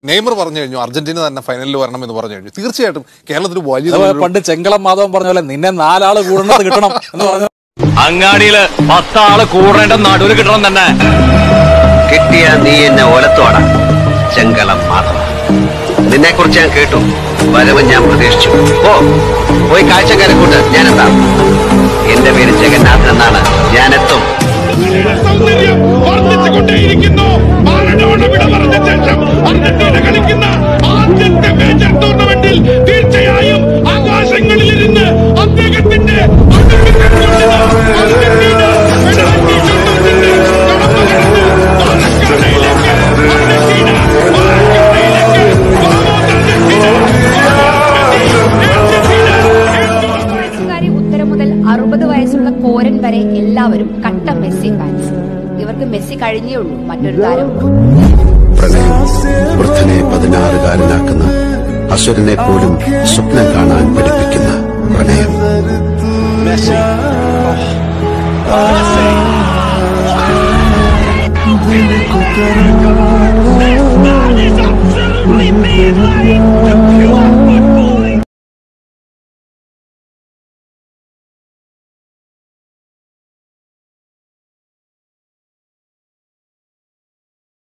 Neymar പറഞ്ഞു കഴിഞ്ഞു Argentina തന്നെ ഫൈനലിൽ വരണം എന്ന് പറഞ്ഞു കഴിഞ്ഞു തീർച്ചയായിട്ടും കേരളത്തിൽ വലിയ അത് തോതിലൊരു- പണ്ട് ചെങ്കളം മാധവൻ പറഞ്ഞ പോലെ നിന്നെ നാലാള് കൂടുന്നത് കിട്ടണം എന്ന് പറഞ്ഞു അങ്ങാടിയില് പത്താള് കൂടേണ്ട നടുവിൽ കിട്ടണം തന്നെ കിട്ടിയ നീ എന്നെ ഒലത്തോടാ ചെങ്കളം മാത്രം നിന്നെ കുറിച്ച് ഞാൻ കേട്ടു വരവ് ഞാൻ പ്രതീക്ഷിച്ചു ഓ പോയി കാഴ്ചക്കാരെ കൂട്ട് ഞാനെത്താം എന്റെ പേര് ജഗന്നാഥൻ എന്നാണ് ഞാനെത്തും സൗന്ദര്യം വർദ്ധിച്ചുകൊണ്ടേയിരിക്കുന്നു മാറഡോണ വിട പറഞ്ഞ ശേഷം അർജന്റീന കളിക്കുന്ന ആദ്യത്തെ മേജർ ടൂർണമെന്റിൽ തീർച്ചയായും ആകാശങ്ങളിലിരുന്ന് അദ്ദേഹത്തിന്റെ അടുപ്പിക്കൽക്കൊള്ളുന്ന അർജന്റീന പെനാൽറ്റി ശബ്ദത്തിന്റെ കടമ്പ കടന്ന് പാലക്കാടയിലേക്ക് അർജന്റീന പാലക്കാടയിലേക്ക് വാമോസ് അർജന്റീന അർജന്റീന വയസ്സുകാരി ഉത്തരം മുതൽ അറുപത് വയസ്സുള്ള കോരൻ വരെ എല്ലാവരും കട്ട മെസ്സി ഫാൻസ് ഇവർക്ക് മെസ്സി കഴിഞ്ഞേ ഉള്ളൂ മറ്റൊരു താരം പ്രണയം വൃദ്ധനെ പതിനാറുകാരനാക്കുന്ന അസുരനെ പോലും സ്വപ്നം കാണാൻ പഠിപ്പിക്കുന്ന പ്രണയം That is absolutely amazing!